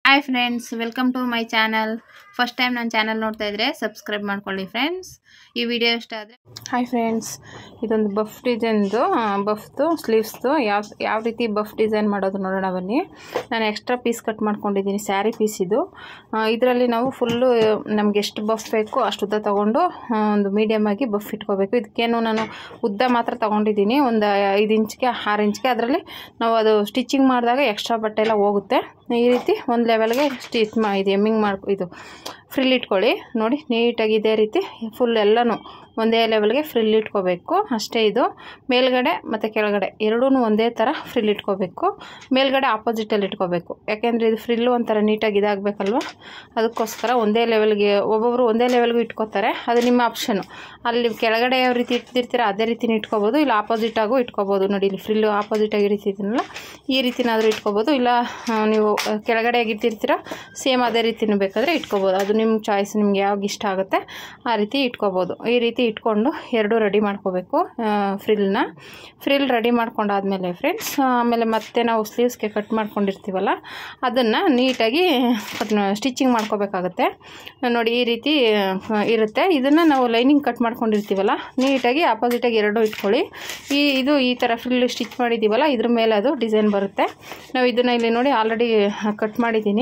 hi friends welcome to my channel first time ನನ್ನ channel ನೋಡ್ತಾ ಇದ್ರೆ ಸಬ್ಸ್ಕ್ರೈಬ್ ಮಾಡ್ಕೊಳ್ಳಿ ಫ್ರೆಂಡ್ಸ್ ಈ ವಿಡಿಯೋ ಇಷ್ಟ ಆದರೆ ಹಾಯ್ ಫ್ರೆಂಡ್ಸ್ ಇದೊಂದು ಬಫ್ ಡಿಸೈನ್ದು ಬಫ್ದು ಸ್ಲೀವ್ಸ್ದು ಯಾವ ಯಾವ ರೀತಿ ಬಫ್ ಡಿಸೈನ್ ಮಾಡೋದು ನೋಡೋಣ ಬನ್ನಿ ನಾನು ಎಕ್ಸ್ಟ್ರಾ ಪೀಸ್ ಕಟ್ ಮಾಡ್ಕೊಂಡಿದ್ದೀನಿ ಸ್ಯಾರಿ ಪೀಸ್ ಇದು ಇದರಲ್ಲಿ ನಾವು ಫುಲ್ಲು ನಮ್ಗೆ ಎಷ್ಟು ಬಫ್ ಬೇಕು ಅಷ್ಟು ಉದ್ದ ತೊಗೊಂಡು ಒಂದು ಮೀಡಿಯಮ್ ಆಗಿ ಬಫ್ ಇಟ್ಕೋಬೇಕು ಇದಕ್ಕೇನು ನಾನು ಉದ್ದ ಮಾತ್ರ ತೊಗೊಂಡಿದ್ದೀನಿ ಒಂದು ಐದು ಇಂಚ್ಗೆ ಆರು ಇಂಚ್ಗೆ ಅದರಲ್ಲಿ ನಾವು ಅದು ಸ್ಟಿಚಿಂಗ್ ಮಾಡಿದಾಗ ಎಕ್ಸ್ಟ್ರಾ ಬಟ್ಟೆ ಎಲ್ಲ ಹೋಗುತ್ತೆ ಈ ರೀತಿ ಒಂದು ಲೆವೆಲ್ಗೆ ಸ್ಟಿಚ್ ಮಾ ಇದು ಎಮ್ಮಿಂಗ್ ಮಾಡ್ಕೊ ಇದು ಫ್ರಿಲ್ ಇಟ್ಕೊಳ್ಳಿ ನೋಡಿ ನೀಟಾಗಿ ಇದೇ ರೀತಿ ಫುಲ್ ಎಲ್ಲನೂ ಒಂದೇ ಲೆವೆಲ್ಗೆ ಫ್ರಿಲ್ ಇಟ್ಕೋಬೇಕು ಅಷ್ಟೇ ಇದು ಮೇಲ್ಗಡೆ ಮತ್ತು ಕೆಳಗಡೆ ಎರಡೂ ಒಂದೇ ಥರ ಫ್ರಿಲ್ ಇಟ್ಕೋಬೇಕು ಮೇಲ್ಗಡೆ ಆಪೋಸಿಟಲ್ಲಿ ಇಟ್ಕೋಬೇಕು ಯಾಕೆಂದರೆ ಇದು ಫ್ರಿಲ್ಲು ಒಂಥರ ನೀಟಾಗಿ ಇದಾಗಬೇಕಲ್ವ ಅದಕ್ಕೋಸ್ಕರ ಒಂದೇ ಲೆವೆಲ್ಗೆ ಒಬ್ಬೊಬ್ಬರು ಒಂದೇ ಲೆವೆಲ್ಗೂ ಇಟ್ಕೋತಾರೆ ಅದು ನಿಮ್ಮ ಆಪ್ಷನು ಅಲ್ಲಿ ಕೆಳಗಡೆ ಯಾವ ರೀತಿ ಇಟ್ಟಿರ್ತೀರ ಅದೇ ರೀತಿನೇ ಇಟ್ಕೋಬೋದು ಇಲ್ಲ ಆಪೋಸಿಟಾಗೂ ಇಟ್ಕೋಬೋದು ನೋಡಿ ಇಲ್ಲಿ ಫ್ರಿಲ್ಲು ಆಪೋಸಿಟಾಗಿ ಇರಿತಿದ್ದೀನಲ್ಲ ಈ ರೀತಿನಾದರೂ ಇಟ್ಕೋಬೋದು ಇಲ್ಲ ಆ, ನೀವು ಆ, ಕೆಳಗಡೆ ಇಟ್ಟಿರ್ತೀರ ಸೇಮ್ ಅದೇ ರೀತಿನೂ ಬೇಕಾದರೆ ಇಟ್ಕೋಬೋದು ಅದು ನಿಮ್ಮ ಚಾಯ್ಸ್ ನಿಮ್ಗೆ ಯಾವಾಗ ಇಷ್ಟ ಆಗುತ್ತೆ ಆ ರೀತಿ ಇಟ್ಕೋಬೋದು ಈ ರೀತಿ ಇಟ್ಕೊಂಡು ಎರಡು ರೆಡಿ ಮಾಡ್ಕೋಬೇಕು ಫ್ರಿಲ್ನ ಫ್ರಿಲ್ ರೆಡಿ ಮಾಡ್ಕೊಂಡಾದ್ಮೇಲೆ ಫ್ರೆಂಡ್ಸ್ ಆಮೇಲೆ ಮತ್ತೆ ನಾವು ಸ್ಲೀವ್ಸ್ಗೆ ಕಟ್ ಮಾಡ್ಕೊಂಡಿರ್ತೀವಲ್ಲ ಅದನ್ನು ನೀಟಾಗಿ ಕಟ್ ಸ್ಟಿಚಿಂಗ್ ಮಾಡ್ಕೋಬೇಕಾಗತ್ತೆ ನೋಡಿ ಈ ರೀತಿ ಆ, ಇರುತ್ತೆ ಇದನ್ನು ನಾವು ಲೈನಿಂಗ್ ಕಟ್ ಮಾಡ್ಕೊಂಡಿರ್ತೀವಲ್ಲ ನೀಟಾಗಿ ಆಪೋಸಿಟಾಗಿ ಎರಡು ಇಟ್ಕೊಳ್ಳಿ ಈ ಇದು ಈ ಥರ ಫ್ರಿಲ್ ಸ್ಟಿಚ್ ಮಾಡಿದ್ದೀವಲ್ಲ ಇದ್ರ ಮೇಲೆ ಅದು ಡಿಸೈನ್ ಬರುತ್ತೆ ನಾವು ಇದನ್ನು ಇಲ್ಲಿ ನೋಡಿ ಆಲ್ರೆಡಿ ಕಟ್ ಮಾಡಿದ್ದೀನಿ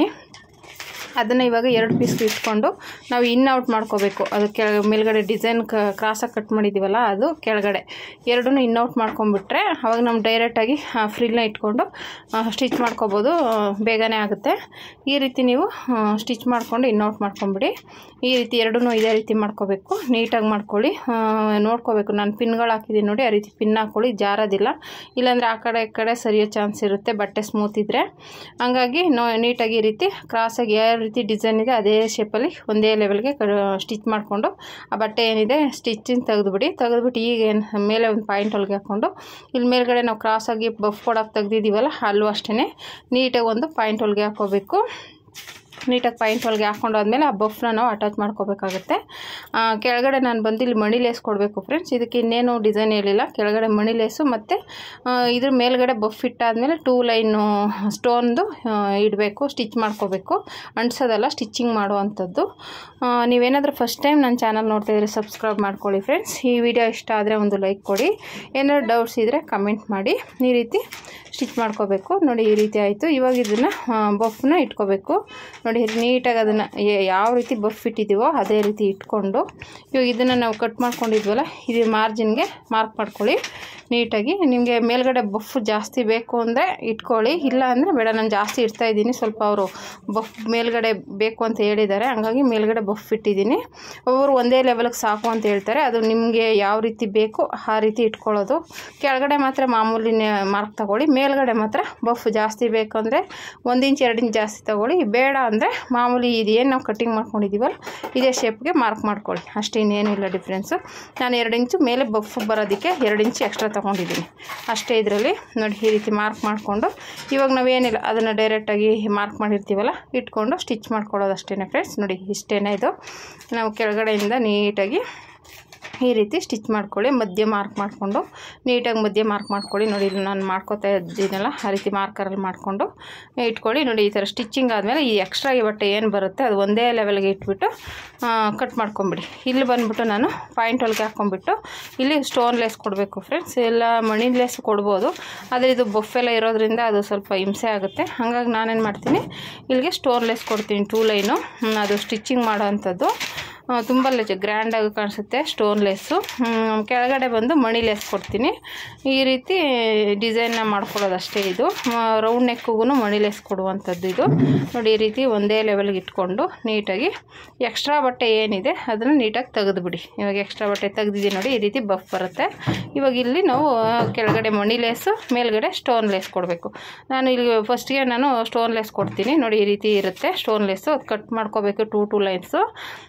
ಅದನ್ನು ಇವಾಗ ಎರಡು ಪೀಸ್ಗೆ ಇಟ್ಕೊಂಡು ನಾವು ಇನ್ ಔಟ್ ಮಾಡ್ಕೋಬೇಕು ಅದು ಕೆಳ ಮೇಲ್ಗಡೆ ಡಿಸೈನ್ ಕ ಕ್ರಾಸಾಗಿ ಕಟ್ ಮಾಡಿದ್ದೀವಲ್ಲ ಅದು ಕೆಳಗಡೆ ಎರಡೂ ಇನ್ ಔಟ್ ಮಾಡ್ಕೊಂಬಿಟ್ರೆ ಅವಾಗ ನಾವು ಡೈರೆಕ್ಟಾಗಿ ಫ್ರಿಲ್ನ ಇಟ್ಕೊಂಡು ಸ್ಟಿಚ್ ಮಾಡ್ಕೋಬೋದು ಬೇಗನೆ ಆಗುತ್ತೆ ಈ ರೀತಿ ನೀವು ಸ್ಟಿಚ್ ಮಾಡಿಕೊಂಡು ಇನ್ ಔಟ್ ಮಾಡ್ಕೊಂಬಿಡಿ ಈ ರೀತಿ ಎರಡೂ ಇದೇ ರೀತಿ ಮಾಡ್ಕೋಬೇಕು ನೀಟಾಗಿ ಮಾಡ್ಕೊಳ್ಳಿ ಆ, ನೋಡ್ಕೋಬೇಕು ನಾನು ಪಿನ್ಗಳು ಹಾಕಿದ್ದೀನಿ ನೋಡಿ ಆ ರೀತಿ ಪಿನ್ ಹಾಕ್ಕೊಳ್ಳಿ ಜಾರೋದಿಲ್ಲ ಇಲ್ಲಾಂದರೆ ಆ ಕಡೆ ಈ ಕಡೆ ಸರಿಯೋ ಚಾನ್ಸ್ ಇರುತ್ತೆ ಬಟ್ಟೆ ಸ್ಮೂತ್ ಇದ್ದರೆ ಹಂಗಾಗಿ ನೋ ನೀಟಾಗಿ ಈ ರೀತಿ ಕ್ರಾಸಾಗಿ ಯಾವ ರೀತಿ ಡಿಸೈನ್ ಇದೆ ಅದೇ ಶೇಪಲ್ಲಿ ಒಂದೇ ಲೆವೆಲ್ಗೆ ಸ್ಟಿಚ್ ಮಾಡಿಕೊಂಡು ಆ ಬಟ್ಟೆ ಏನಿದೆ ಸ್ಟಿಚಿಂಗ್ ತೆಗೆದುಬಿಡಿ ತೆಗೆದುಬಿಟ್ಟು ಈಗ ಏನು ಮೇಲೆ ಒಂದು ಪಾಯಿಂಟ್ ಹೊಲಿಗೆ ಹಾಕ್ಕೊಂಡು ಇಲ್ಲಿ ಮೇಲ್ಗಡೆ ನಾವು ಕ್ರಾಸಾಗಿ ಬಫ್ ಕೊಡೋಕೆ ತೆಗ್ದಿದ್ದೀವಲ್ಲ ಅಲ್ಲೂ ಅಷ್ಟೇ ನೀಟಾಗಿ ಒಂದು ಪಾಯಿಂಟ್ ಹೊಲಿಗೆ ಹಾಕ್ಕೋಬೇಕು ನೀಟಾಗಿ ಪಾಯಿಂಟ್ ಹೊಲಿಗೆ ಹಾಕ್ಕೊಂಡಾದ್ಮೇಲೆ ಆ ಬಫ್ನ ನಾವು ಅಟ್ಯಾಚ್ ಮಾಡ್ಕೋಬೇಕಾಗುತ್ತೆ ಆ, ಕೆಳಗಡೆ ನಾನು ಬಂದು ಇಲ್ಲಿ ಮಣಿ ಲೇಸ್ ಕೊಡಬೇಕು ಫ್ರೆಂಡ್ಸ್ ಇದಕ್ಕೆ ಇನ್ನೇನು ಡಿಸೈನ್ ಹೇಳಿಲ್ಲ ಕೆಳಗಡೆ ಮಣಿ ಲೇಸು ಮತ್ತು ಇದ್ರ ಮೇಲ್ಗಡೆ ಬಫ್ ಇಟ್ಟಾದಮೇಲೆ ಟೂ ಲೈನು ಸ್ಟೋನ್ದು ಇಡಬೇಕು ಸ್ಟಿಚ್ ಮಾಡ್ಕೋಬೇಕು ಅಂಟ್ಸೋದಲ್ಲ ಸ್ಟಿಚಿಂಗ್ ಮಾಡುವಂಥದ್ದು ಆ, ನೀವೇನಾದರೂ ಫಸ್ಟ್ ಟೈಮ್ ನನ್ನ ಚಾನಲ್ ನೋಡ್ತಾ ಇದ್ರೆ ಸಬ್ಸ್ಕ್ರೈಬ್ ಮಾಡ್ಕೊಳ್ಳಿ ಫ್ರೆಂಡ್ಸ್ ಈ ವಿಡಿಯೋ ಇಷ್ಟ ಆದರೆ ಒಂದು ಲೈಕ್ ಕೊಡಿ ಏನಾದ್ರು ಡೌಟ್ಸ್ ಇದ್ದರೆ ಕಮೆಂಟ್ ಮಾಡಿ ಈ ರೀತಿ ಸ್ಟಿಚ್ ಮಾಡ್ಕೋಬೇಕು ನೋಡಿ ಈ ರೀತಿ ಆಯಿತು ಇವಾಗ ಇದನ್ನು ಬಫ್ನ ಇಟ್ಕೋಬೇಕು ನೋಡಿ ನೀಟಾಗಿ ಅದನ್ನು ಯಾವ ರೀತಿ ಬಫ್ ಇಟ್ಟಿದ್ದೀವೋ ಅದೇ ರೀತಿ ಇಟ್ಕೊಂಡು ಇವಾಗ ಇದನ್ನು ನಾವು ಕಟ್ ಮಾಡ್ಕೊಂಡಿದ್ವಲ್ಲ ಇದು ಮಾರ್ಜಿನ್ಗೆ ಮಾರ್ಕ್ ಮಾಡ್ಕೊಳ್ಳಿ ನೀಟಾಗಿ ನಿಮಗೆ ಮೇಲ್ಗಡೆ ಬಫ್ ಜಾಸ್ತಿ ಬೇಕು ಅಂದರೆ ಇಟ್ಕೊಳ್ಳಿ ಇಲ್ಲ ಅಂದರೆ ಬೇಡ ನಾನು ಜಾಸ್ತಿ ಇಡ್ತಾ ಇದ್ದೀನಿ ಸ್ವಲ್ಪ ಅವರು ಬಫ್ ಮೇಲ್ಗಡೆ ಬೇಕು ಅಂತ ಹೇಳಿದ್ದಾರೆ ಹಂಗಾಗಿ ಮೇಲ್ಗಡೆ ಬಫ್ ಇಟ್ಟಿದ್ದೀನಿ ಒಬ್ಬರು ಒಂದೇ ಲೆವೆಲ್ಗೆ ಸಾಕು ಅಂತ ಹೇಳ್ತಾರೆ ಅದು ನಿಮಗೆ ಯಾವ ರೀತಿ ಬೇಕು ಆ ರೀತಿ ಇಟ್ಕೊಳ್ಳೋದು ಕೆಳಗಡೆ ಮಾತ್ರ ಮಾಮೂಲಿ ಮಾರ್ಕ್ ತಗೊಳ್ಳಿ ಮೇಲ್ಗಡೆ ಮಾತ್ರ ಬಫ್ ಜಾಸ್ತಿ ಬೇಕು ಅಂದರೆ ಒಂದು ಇಂಚ್ ಎರಡು ಇಂಚ್ ಜಾಸ್ತಿ ತಗೊಳ್ಳಿ ಬೇಡ ಅಂದರೆ ಮಾಮೂಲಿ ಇದು ಏನು ನಾವು ಕಟ್ಟಿಂಗ್ ಮಾಡ್ಕೊಂಡಿದ್ದೀವಲ್ಲ ಇದೇ ಶೇಪ್ಗೆ ಮಾರ್ಕ್ ಮಾಡ್ಕೊಳ್ಳಿ ಅಷ್ಟೇ ಇನ್ನೇನು ಇಲ್ಲ ಡಿಫ್ರೆನ್ಸು ನಾನು ಎರಡು ಇಂಚು ಮೇಲೆ ಬಫ್ ಬರೋದಕ್ಕೆ ಎರಡು ಇಂಚ್ ಎಕ್ಸ್ಟ್ರಾ ತೊಗೊಂಡಿದ್ದೀನಿ ಅಷ್ಟೇ ಇದರಲ್ಲಿ ನೋಡಿ ಈ ರೀತಿ ಮಾರ್ಕ್ ಮಾಡಿಕೊಂಡು ಇವಾಗ ನಾವೇನಿಲ್ಲ ಅದನ್ನು ಡೈರೆಕ್ಟಾಗಿ ಮಾರ್ಕ್ ಮಾಡಿರ್ತೀವಲ್ಲ ಇಟ್ಕೊಂಡು ಸ್ಟಿಚ್ ಮಾಡ್ಕೊಳ್ಳೋದು ಅಷ್ಟೇ ಫ್ರೆಂಡ್ಸ್ ನೋಡಿ ಇಷ್ಟೇ ಇದು ನಾವು ಕೆಳಗಡೆಯಿಂದ ನೀಟಾಗಿ ಈ ರೀತಿ ಸ್ಟಿಚ್ ಮಾಡ್ಕೊಳ್ಳಿ ಮಧ್ಯ ಮಾರ್ಕ್ ಮಾಡಿಕೊಂಡು ನೀಟಾಗಿ ಮಧ್ಯ ಮಾರ್ಕ್ ಮಾಡ್ಕೊಳ್ಳಿ ನೋಡಿ ಇಲ್ಲಿ ನಾನು ಮಾಡ್ಕೋತಾ ಇದ್ದೀನಲ್ಲ ಆ ರೀತಿ ಮಾರ್ಕರಲ್ಲಿ ಮಾಡಿಕೊಂಡು ಇಟ್ಕೊಳ್ಳಿ ನೋಡಿ ಈ ಥರ ಸ್ಟಿಚಿಂಗ್ ಆದಮೇಲೆ ಈ ಎಕ್ಸ್ಟ್ರಾ ಈ ಬಟ್ಟೆ ಏನು ಬರುತ್ತೆ ಅದು ಒಂದೇ ಲೆವೆಲ್ಗೆ ಇಟ್ಬಿಟ್ಟು ಕಟ್ ಮಾಡ್ಕೊಂಬಿಡಿ ಇಲ್ಲಿ ಬಂದುಬಿಟ್ಟು ನಾನು ಪಾಯಿಂಟ್ ಹೊಲಿಗೆ ಹಾಕ್ಕೊಂಬಿಟ್ಟು ಇಲ್ಲಿ ಸ್ಟೋನ್ ಲೇಸ್ ಕೊಡಬೇಕು ಫ್ರೆಂಡ್ಸ್ ಎಲ್ಲ ಮಣಿ ಲೇಸ್ ಕೊಡ್ಬೋದು ಆದರೆ ಇದು ಬೊಫೆಲ್ಲ ಇರೋದ್ರಿಂದ ಅದು ಸ್ವಲ್ಪ ಹಿಂಸೆ ಆಗುತ್ತೆ ಹಾಗಾಗಿ ನಾನೇನು ಮಾಡ್ತೀನಿ ಇಲ್ಲಿಗೆ ಸ್ಟೋನ್ ಲೇಸ್ ಕೊಡ್ತೀನಿ ಟೂ ಲೈನು ಅದು ಸ್ಟಿಚಿಂಗ್ ಮಾಡೋ ಅಂಥದ್ದು ತುಂಬ ಲೆಜ್ ಗ್ರ್ಯಾಂಡಾಗಿ ಕಾಣಿಸುತ್ತೆ ಸ್ಟೋನ್ ಲೇಸು ಹ್ಮ್, ಕೆಳಗಡೆ ಬಂದು ಮಣಿ ಲೇಸ್ ಕೊಡ್ತೀನಿ ಈ ರೀತಿ ಡಿಸೈನ್ನ ಮಾಡ್ಕೊಳ್ಳೋದು ಅಷ್ಟೇ ಇದು ರೌಂಡ್ ನೆಕ್ಕಿಗೂ ಮಣಿ ಲೇಸ್ ಕೊಡುವಂಥದ್ದು ಇದು ನೋಡಿ ಈ ರೀತಿ ಒಂದೇ ಲೆವೆಲ್ಗೆ ಇಟ್ಕೊಂಡು ನೀಟಾಗಿ ಎಕ್ಸ್ಟ್ರಾ ಬಟ್ಟೆ ಏನಿದೆ ಅದನ್ನು ನೀಟಾಗಿ ತೆಗೆದುಬಿಡಿ ಇವಾಗ ಎಕ್ಸ್ಟ್ರಾ ಬಟ್ಟೆ ತೆಗೆದಿದ್ದೀನಿ ನೋಡಿ ಈ ರೀತಿ ಬಫ್ ಬರುತ್ತೆ ಇವಾಗ ಇಲ್ಲಿ ನಾವು ಕೆಳಗಡೆ ಮಣಿ ಲೇಸು ಮೇಲ್ಗಡೆ ಸ್ಟೋನ್ ಲೇಸ್ ಕೊಡಬೇಕು ನಾನು ಇಲ್ಲಿ ಫಸ್ಟ್ಗೆ ನಾನು ಸ್ಟೋನ್ ಲೇಸ್ ಕೊಡ್ತೀನಿ ನೋಡಿ ಈ ರೀತಿ ಇರುತ್ತೆ ಸ್ಟೋನ್ ಲೇಸು ಅದು ಕಟ್ ಮಾಡ್ಕೋಬೇಕು ಟೂ ಟೂ ಲೈನ್ಸು ನಾನು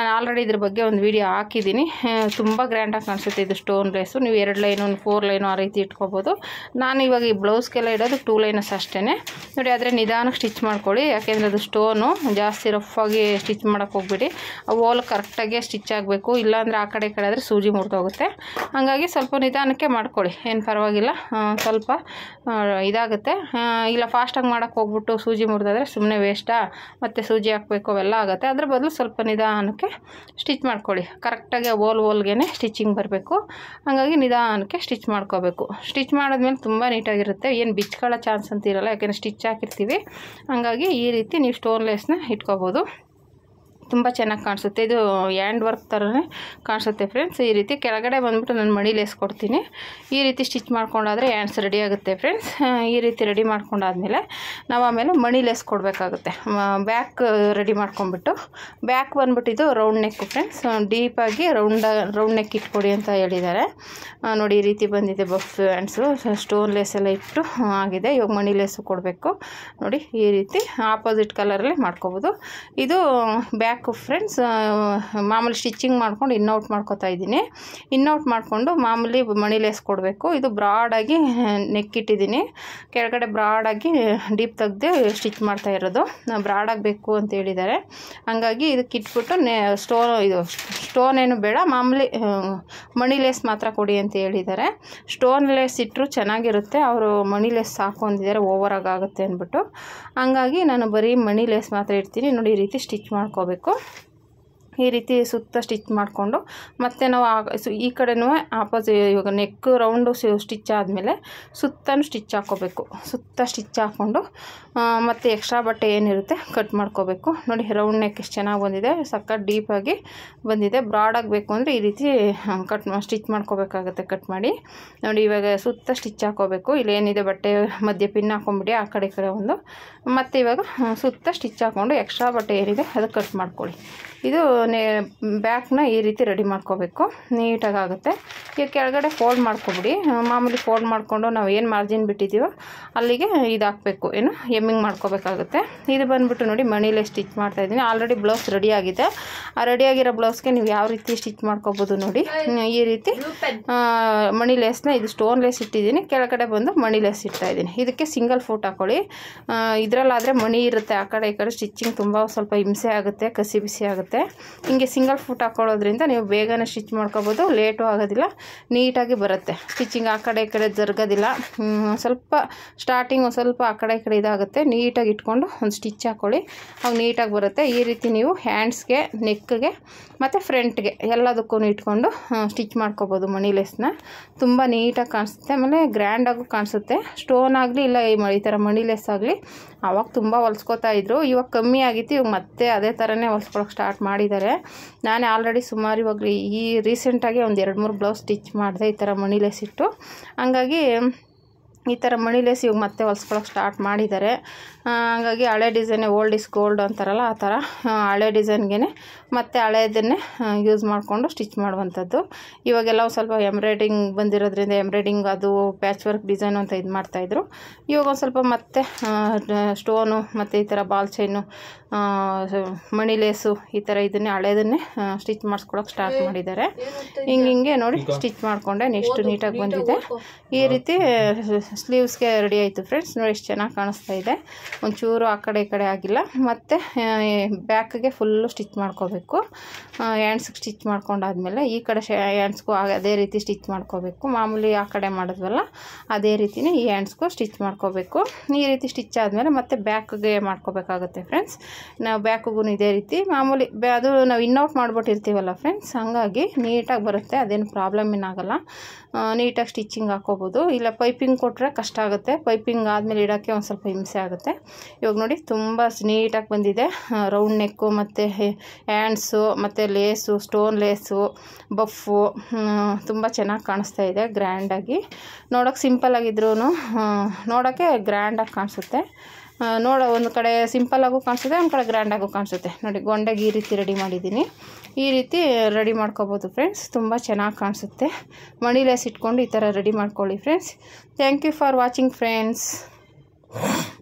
ನಾನು ಆಲ್ರೆಡಿ ಇದ್ರ ಬಗ್ಗೆ ಒಂದು ವಿಡಿಯೋ ಹಾಕಿದ್ದೀನಿ ತುಂಬ ಗ್ರ್ಯಾಂಡಾಗಿ ಕಾಣಿಸುತ್ತೆ ಇದು ಸ್ಟೋನ್ ಲೇಸು ನೀವು ಎರಡು ಲೈನು ಒಂದು ಫೋರ್ ಲೈನು ಆ ರೀತಿ ಇಟ್ಕೋಬೋದು ನಾನು ಇವಾಗ ಈ ಬ್ಲೌಸ್ಗೆಲ್ಲ ಇಡೋದು ಟೂ ಲೈನಸ್ ಅಷ್ಟೇ ನೋಡಿ ಆದರೆ ನಿಧಾನಕ್ಕೆ ಸ್ಟಿಚ್ ಮಾಡ್ಕೊಳ್ಳಿ ಯಾಕೆಂದರೆ ಅದು ಸ್ಟೋನು ಜಾಸ್ತಿ ರಫಾಗಿ ಸ್ಟಿಚ್ ಮಾಡೋಕ್ಕೆ ಹೋಗ್ಬಿಡಿ ಆ ಓಲ್ ಕರೆಕ್ಟಾಗಿ ಸ್ಟಿಚ್ ಆಗಬೇಕು ಇಲ್ಲಾಂದರೆ ಆ ಕಡೆ ಈ ಕಡೆ ಆದರೆ ಸೂಜಿ ಮುರಿದೋಗುತ್ತೆ ಹಾಗಾಗಿ ಸ್ವಲ್ಪ ನಿಧಾನಕ್ಕೆ ಮಾಡ್ಕೊಳ್ಳಿ ಏನು ಪರವಾಗಿಲ್ಲ ಆ, ಸ್ವಲ್ಪ ಆ, ಇದಾಗುತ್ತೆ ಆ, ಇಲ್ಲ ಫಾಸ್ಟಾಗಿ ಮಾಡೋಕ್ಕೆ ಹೋಗ್ಬಿಟ್ಟು ಸೂಜಿ ಮುರಿದಾದ್ರೆ ಸುಮ್ಮನೆ ವೇಸ್ಟಾ ಮತ್ತು ಸೂಜಿ ಹಾಕಬೇಕು ಅವೆಲ್ಲ ಆಗುತ್ತೆ ಅದ್ರ ಬದಲು ಸ್ವಲ್ಪ ನಿಧಾನಕ್ಕೆ ಸ್ಟಿಚ್ ಮಾಡ್ಕೊಳ್ಳಿ ಕರೆಕ್ಟಾಗಿ ಓಲ್ ಓಲ್ಗೆ ಸ್ಟಿಚಿಂಗ್ ಬರಬೇಕು ಹಾಗಾಗಿ ನಿಧಾನಕ್ಕೆ ಸ್ಟಿಚ್ ಮಾಡ್ಕೋಬೇಕು ಸ್ಟಿಚ್ ಮಾಡಿದ್ಮೇಲೆ ತುಂಬ ನೀಟಾಗಿರುತ್ತೆ ಏನು ಬಿಚ್ಕೊಳ್ಳೋ ಚಾನ್ಸ್ ಅಂತ ಇರಲ್ಲ ಯಾಕೆಂದರೆ ಸ್ಟಿಚ್ ಹಾಕಿರ್ತೀವಿ ಹಾಗಾಗಿ ಈ ರೀತಿ ನೀವು ಸ್ಟೋನ್ ಲೇಸ್ನ ಇಟ್ಕೋಬೋದು ತುಂಬ ಚೆನ್ನಾಗಿ ಕಾಣಿಸುತ್ತೆ ಇದು ಹ್ಯಾಂಡ್ ವರ್ಕ್ ಥರನೇ ಕಾಣಿಸುತ್ತೆ ಫ್ರೆಂಡ್ಸ್ ಈ ರೀತಿ ಕೆಳಗಡೆ ಬಂದ್ಬಿಟ್ಟು ನಾನು ಮಣಿ ಲೇಸ್ ಕೊಡ್ತೀನಿ ಈ ರೀತಿ ಸ್ಟಿಚ್ ಮಾಡ್ಕೊಂಡಾದರೆ ಹ್ಯಾಂಡ್ಸ್ ರೆಡಿ ಆಗುತ್ತೆ ಫ್ರೆಂಡ್ಸ್ ಈ ರೀತಿ ರೆಡಿ ಮಾಡ್ಕೊಂಡಾದ್ಮೇಲೆ ನಾವು ಆಮೇಲೆ ಮಣಿ ಲೇಸ್ ಕೊಡಬೇಕಾಗುತ್ತೆ ಬ್ಯಾಕ್ ರೆಡಿ ಮಾಡ್ಕೊಂಬಿಟ್ಟು ಬ್ಯಾಕ್ ಬಂದ್ಬಿಟ್ಟು ಇದು ರೌಂಡ್ ನೆಕ್ಕು ಫ್ರೆಂಡ್ಸ್ ಡೀಪಾಗಿ ರೌಂಡ್ ರೌಂಡ್ ನೆಕ್ ಇಟ್ಕೊಡಿ ಅಂತ ಹೇಳಿದ್ದಾರೆ ಆ, ನೋಡಿ ಈ ರೀತಿ ಬಂದಿದೆ ಬಫ್ ಹ್ಯಾಂಡ್ಸು ಸ್ಟೋನ್ ಲೇಸ್ ಎಲ್ಲ ಇಟ್ಟು ಆ, ಆಗಿದೆ ಇವಾಗ ಮಣಿ ಲೇಸು ಕೊಡಬೇಕು ನೋಡಿ ಈ ರೀತಿ ಆಪೋಸಿಟ್ ಕಲರಲ್ಲಿ ಮಾಡ್ಕೋಬೋದು ಇದು ಬ್ಯಾಕ್ ಫ್ರೆಂಡ್ಸ್ ಮಾಮೂಲಿ ಸ್ಟಿಚಿಂಗ್ ಮಾಡ್ಕೊಂಡು ಇನ್ಔಟ್ ಮಾಡ್ಕೊತಾ ಇದ್ದೀನಿ ಇನ್ಔಟ್ ಮಾಡಿಕೊಂಡು ಮಾಮೂಲಿ ಮಣಿ ಲೇಸ್ ಕೊಡಬೇಕು ಇದು ಬ್ರಾಡಾಗಿ ನೆಕ್ ಇಟ್ಟಿದ್ದೀನಿ ಕೆಳಗಡೆ ಬ್ರಾಡಾಗಿ ಡೀಪ್ ತೆಗ್ದು ಸ್ಟಿಚ್ ಮಾಡ್ತಾ ಇರೋದು ಬ್ರಾಡಾಗಿ ಬೇಕು ಅಂತ ಹೇಳಿದ್ದಾರೆ ಹಂಗಾಗಿ ಇದಕ್ಕೆ ಇಟ್ಬಿಟ್ಟು ನೆ ಸ್ಟೋನ್ ಇದು ಸ್ಟೋನ್ ಏನು ಬೇಡ ಮಾಮೂಲಿ ಆ, ಮಣಿ ಲೇಸ್ ಮಾತ್ರ ಕೊಡಿ ಅಂತ ಹೇಳಿದ್ದಾರೆ ಸ್ಟೋನ್ ಲೇಸ್ ಇಟ್ಟರು ಚೆನ್ನಾಗಿರುತ್ತೆ ಅವರು ಮಣಿ ಲೇಸ್ ಸಾಕು ಅಂದಿದ್ದಾರೆ ಓವರಾಗಿ ಆಗುತ್ತೆ ಅಂದ್ಬಿಟ್ಟು ಹಂಗಾಗಿ ನಾನು ಬರೀ ಮಣಿ ಲೇಸ್ ಮಾತ್ರ ಇಡ್ತೀನಿ ನೋಡಿ ಈ ರೀತಿ ಸ್ಟಿಚ್ ಮಾಡ್ಕೋಬೇಕು ಈ ರೀತಿ ಸುತ್ತ ಸ್ಟಿಚ್ ಮಾಡಿಕೊಂಡು ಮತ್ತೆ ನಾವು ಆ- ಸು- ಈ ಕಡೆನೂ ಆಪೋಸಿ ಇವಾಗ ನೆಕ್ ರೌಂಡು ಸ್ಟಿಚ್ ಆದಮೇಲೆ ಸುತ್ತನೂ ಸ್ಟಿಚ್ ಹಾಕ್ಕೋಬೇಕು ಸುತ್ತ ಸ್ಟಿಚ್ ಹಾಕ್ಕೊಂಡು ಆ, ಮತ್ತೆ ಎಕ್ಸ್ಟ್ರಾ ಬಟ್ಟೆ ಏನಿರುತ್ತೆ ಕಟ್ ಮಾಡ್ಕೋಬೇಕು ನೋಡಿ ರೌಂಡ್ ನೆಕ್ ಎಷ್ಟು ಚೆನ್ನಾಗಿ ಬಂದಿದೆ ಸಖತ್ ಡೀಪಾಗಿ ಬಂದಿದೆ ಬ್ರಾಡಾಗಿ ಬೇಕು ಅಂದರೆ ಈ ರೀತಿ ಕಟ್ ಸ್ಟಿಚ್ ಮಾಡ್ಕೋಬೇಕಾಗುತ್ತೆ ಕಟ್ ಮಾಡಿ ನೋಡಿ ಇವಾಗ ಸುತ್ತ ಸ್ಟಿಚ್ ಹಾಕ್ಕೋಬೇಕು ಇಲ್ಲೇನಿದೆ ಬಟ್ಟೆ ಮಧ್ಯೆ ಪಿನ್ ಹಾಕೊಂಬಿಡಿ ಆ ಕಡೆ ಈ ಕಡೆ ಒಂದು ಮತ್ತು ಇವಾಗ ಆ, ಸುತ್ತ ಸ್ಟಿಚ್ ಹಾಕ್ಕೊಂಡು ಎಕ್ಸ್ಟ್ರಾ ಬಟ್ಟೆ ಏನಿದೆ ಅದು ಕಟ್ ಮಾಡ್ಕೊಳ್ಳಿ ಇದು ನೇ ಬ್ಯಾಕ್ನ ಈ ರೀತಿ ರೆಡಿ ಮಾಡ್ಕೋಬೇಕು ನೀಟಾಗಿ ಆಗುತ್ತೆ ಈಗ ಕೆಳಗಡೆ ಫೋಲ್ಡ್ ಮಾಡ್ಕೊಬಿಡಿ ಆ, ಮಾಮೂಲಿ ಫೋಲ್ಡ್ ಮಾಡಿಕೊಂಡು ನಾವು ಏನು ಮಾರ್ಜಿನ್ ಬಿಟ್ಟಿದ್ದೀವೋ ಅಲ್ಲಿಗೆ ಇದು ಹಾಕಬೇಕು ಏನು ಎಮ್ಮಿಂಗ್ ಮಾಡ್ಕೋಬೇಕಾಗುತ್ತೆ ಇದು ಬಂದುಬಿಟ್ಟು ನೋಡಿ ಮಣಿಲೇ ಸ್ಟಿಚ್ ಮಾಡ್ತಾಯಿದ್ದೀನಿ ಆಲ್ರೆಡಿ ಬ್ಲೌಸ್ ರೆಡಿ ಆಗಿದೆ ಆ ರೆಡಿಯಾಗಿರೋ ಬ್ಲೌಸ್ಗೆ ನೀವು ಯಾವ ರೀತಿ ಸ್ಟಿಚ್ ಮಾಡ್ಕೋಬೋದು ನೋಡಿ ಹ್ಮ್, ಈ ರೀತಿ ಆ, ಮಣಿ ಲೇಸ್ನ ಇದು ಸ್ಟೋನ್ ಲೇಸ್ ಇಟ್ಟಿದ್ದೀನಿ ಕೆಳಗಡೆ ಬಂದು ಮಣಿ ಲೇಸ್ ಇಡ್ತಾ ಇದ್ದೀನಿ ಇದಕ್ಕೆ ಸಿಂಗಲ್ ಫೂಟ್ ಹಾಕೊಳ್ಳಿ ಇದರಲ್ಲಾದರೆ ಮಣಿ ಇರುತ್ತೆ ಆ ಕಡೆ ಈ ಕಡೆ ಸ್ಟಿಚಿಂಗ್ ತುಂಬ ಸ್ವಲ್ಪ ಹಿಂಸೆ ಆಗುತ್ತೆ ಕಸಿ ಬಿಸಿ ಆಗುತ್ತೆ ಹಿಂಗೆ ಸಿಂಗಲ್ ಫೂಟ್ ಹಾಕೊಳ್ಳೋದ್ರಿಂದ ನೀವು ಬೇಗನೆ ಸ್ಟಿಚ್ ಮಾಡ್ಕೋಬೋದು ಲೇಟು ಆಗೋದಿಲ್ಲ ನೀಟಾಗಿ ಬರುತ್ತೆ ಸ್ಟಿಚಿಂಗ್ ಆ ಕಡೆ ಈ ಕಡೆ ಜರುಗೋದಿಲ್ಲ ಹ್ಮ್, ಸ್ವಲ್ಪ ಸ್ಟಾರ್ಟಿಂಗ್ ಒಂದು ಸ್ವಲ್ಪ ಆ ಕಡೆ ಈ ಕಡೆ ಇದಾಗುತ್ತೆ ನೀಟಾಗಿ ಇಟ್ಕೊಂಡು ಒಂದು ಸ್ಟಿಚ್ ಹಾಕ್ಕೊಳ್ಳಿ ಅವಾಗ ನೀಟಾಗಿ ಬರುತ್ತೆ ಈ ರೀತಿ ನೀವು ಹ್ಯಾಂಡ್ಸ್ಗೆ ನೆಕ್ಗೆ ಮತ್ತು ಫ್ರಂಟ್ಗೆ ಎಲ್ಲದಕ್ಕೂ ಇಟ್ಕೊಂಡು ಸ್ಟಿಚ್ ಮಾಡ್ಕೋಬೋದು ಮಣಿ ಲೇಸ್ನ ತುಂಬ ನೀಟಾಗಿ ಕಾಣಿಸುತ್ತೆ ಆಮೇಲೆ ಗ್ರ್ಯಾಂಡಾಗೂ ಕಾಣಿಸುತ್ತೆ ಸ್ಟೋನ್ ಆಗಲಿ ಇಲ್ಲ ಈ ಮ- ಈ ಥರ ಮಣಿ ಲೇಸ್ ಆಗಲಿ ಆವಾಗ ತುಂಬ ಹೊಲ್ಸ್ಕೊತಾ ಇದ್ರು ಇವಾಗ ಕಮ್ಮಿ ಆಗಿತ್ತು ಇವಾಗ ಮತ್ತೆ ಅದೇ ಥರನೇ ಹೊಲ್ಸ್ಕೊಳಕ್ಕೆ ಸ್ಟಾರ್ಟ್ ಮಾಡಿದ್ದಾರೆ ನಾನೇ ಆಲ್ರೆಡಿ ಸುಮಾರು ಇವಾಗ ಈ ರೀಸೆಂಟಾಗಿ ಒಂದು ಎರಡು ಮೂರು ಬ್ಲೌಸ್ ಸ್ಟಿಚ್ ಮಾಡಿದೆ ಈ ಥರ ಮಣಿ ಲೇಸ್ ಇಟ್ಟು ಹಂಗಾಗಿ ಈ ಥರ ಮಣಿ ಲೇಸ್ ಇವಾಗ ಮತ್ತೆ ಹೊಲ್ಸ್ಕೊಳಕ್ಕೆ ಸ್ಟಾರ್ಟ್ ಮಾಡಿದ್ದಾರೆ ಆ, ಹಂಗಾಗಿ ಹಳೆ ಡಿಸೈನೇ ಓಲ್ಡ್ ಇಸ್ ಗೋಲ್ಡ್ ಅಂತಾರಲ್ಲ ಆ ಥರ ಆ, ಹಳೆ ಡಿಸೈನ್ಗೆ ಮತ್ತೆ ಹಳೆಯದನ್ನೇ ಯೂಸ್ ಮಾಡಿಕೊಂಡು ಸ್ಟಿಚ್ ಮಾಡುವಂಥದ್ದು ಇವಾಗೆಲ್ಲ ಒಂದು ಸ್ವಲ್ಪ ಎಂಬ್ರಾಯ್ಡಿಂಗ್ ಬಂದಿರೋದ್ರಿಂದ ಎಂಬ್ರಾಯ್ಡಿಂಗ್ ಅದು ಪ್ಯಾಚ್ ವರ್ಕ್ ಡಿಸೈನು ಅಂತ ಇದು ಮಾಡ್ತಾಯಿದ್ರು ಇವಾಗ ಒಂದು ಸ್ವಲ್ಪ ಮತ್ತೆ ಸ್ಟೋನು ಮತ್ತು ಈ ಥರ ಬಾಲ್ ಚೈನು ಮಣಿ ಲೇಸು ಈ ಥರ ಇದನ್ನೇ ಹಳೆಯದನ್ನೇ ಸ್ಟಿಚ್ ಮಾಡಿಸ್ಕೊಳಕ್ಕೆ ಸ್ಟಾರ್ಟ್ ಮಾಡಿದ್ದಾರೆ ಹಿಂಗೆ ಹಿಂಗೆ ನೋಡಿ ಸ್ಟಿಚ್ ಮಾಡಿಕೊಂಡೆ ನೆಕ್ಸ್ಟ್ ನೀಟಾಗಿ ಬಂದಿದೆ ಈ ರೀತಿ ಸ್ಲೀವ್ಸ್ಗೆ ರೆಡಿ ಆಯಿತು ಫ್ರೆಂಡ್ಸ್ ನೋಡಿ ಎಷ್ಟು ಚೆನ್ನಾಗಿ ಕಾಣಿಸ್ತಾ ಇದೆ ಒಂಚೂರು ಆ ಕಡೆ ಈ ಕಡೆ ಆಗಿಲ್ಲ ಮತ್ತು ಬ್ಯಾಕ್ಗೆ ಫುಲ್ಲು ಸ್ಟಿಚ್ ಮಾಡ್ಕೋಬೇಕು ಹ್ಯಾಂಡ್ಸ್ಗೆ ಸ್ಟಿಚ್ ಮಾಡ್ಕೊಂಡಾದ್ಮೇಲೆ ಈ ಕಡೆ ಹ್ಯಾಂಡ್ಸ್ಗೂ ಅದೇ ರೀತಿ ಸ್ಟಿಚ್ ಮಾಡ್ಕೋಬೇಕು ಮಾಮೂಲಿ ಆ ಕಡೆ ಮಾಡಿದ್ವಲ್ಲ ಅದೇ ರೀತಿನೇ ಈ ಹ್ಯಾಂಡ್ಸ್ಗೂ ಸ್ಟಿಚ್ ಮಾಡ್ಕೋಬೇಕು ಈ ರೀತಿ ಸ್ಟಿಚ್ ಆದಮೇಲೆ ಮತ್ತೆ ಬ್ಯಾಕ್ಗೆ ಮಾಡ್ಕೋಬೇಕಾಗುತ್ತೆ ಫ್ರೆಂಡ್ಸ್ ನಾವು ಬ್ಯಾಕ್ಗೂ ಇದೇ ರೀತಿ ಮಾಮೂಲಿ ಬ್ಯಾ ಅದು ನಾವು ಇನ್ನೌಟ್ ಮಾಡ್ಬಿಟ್ಟಿರ್ತೀವಲ್ಲ ಫ್ರೆಂಡ್ಸ್ ಹಾಗಾಗಿ ನೀಟಾಗಿ ಬರುತ್ತೆ ಅದೇನು ಪ್ರಾಬ್ಲಮ್ ಏನಾಗಲ್ಲ ನೀಟಾಗಿ ಸ್ಟಿಚಿಂಗ್ ಹಾಕೋಬೋದು ಇಲ್ಲ ಪೈಪಿಂಗ್ ಕೊಟ್ಟರೆ ಕಷ್ಟ ಆಗುತ್ತೆ ಪೈಪಿಂಗ್ ಆದಮೇಲೆ ಇಡೋಕ್ಕೆ ಒಂದು ಸ್ವಲ್ಪ ಹಿಂಸೆ ಆಗುತ್ತೆ ಇವಾಗ ನೋಡಿ ತುಂಬ ನೀಟಾಗಿ ಬಂದಿದೆ ರೌಂಡ್ ನೆಕ್ಕು ಮತ್ತು ಹ್ಯಾಂಡ್ಸು ಮತ್ತು ಲೇಸು ಸ್ಟೋನ್ ಲೇಸು ಬಫ್ಫು ತುಂಬ ಚೆನ್ನಾಗಿ ಕಾಣಿಸ್ತಾ ಇದೆ ಗ್ರ್ಯಾಂಡಾಗಿ ನೋಡೋಕೆ ಸಿಂಪಲ್ ಆಗಿದ್ರೂ ನೋಡೋಕ್ಕೆ ಗ್ರ್ಯಾಂಡಾಗಿ ಕಾಣಿಸುತ್ತೆ ಆ, ನೋಡೋ ಒಂದು ಕಡೆ ಸಿಂಪಲ್ಲಾಗೂ ಕಾಣಿಸುತ್ತೆ ಒಂದು ಕಡೆ ಗ್ರ್ಯಾಂಡಾಗೂ ಕಾಣಿಸುತ್ತೆ ನೋಡಿ ಗೊಂಡೆಗೆ ಈ ರೀತಿ ರೆಡಿ ಮಾಡಿದ್ದೀನಿ ಈ ರೀತಿ ರೆಡಿ ಮಾಡ್ಕೋಬೋದು ಫ್ರೆಂಡ್ಸ್ ತುಂಬ ಚೆನ್ನಾಗಿ ಕಾಣಿಸುತ್ತೆ ಮಣಿ ಲೇಸ್ ಇಟ್ಕೊಂಡು ಈ ಥರ ರೆಡಿ ಮಾಡ್ಕೊಳ್ಳಿ friends thank you for watching friends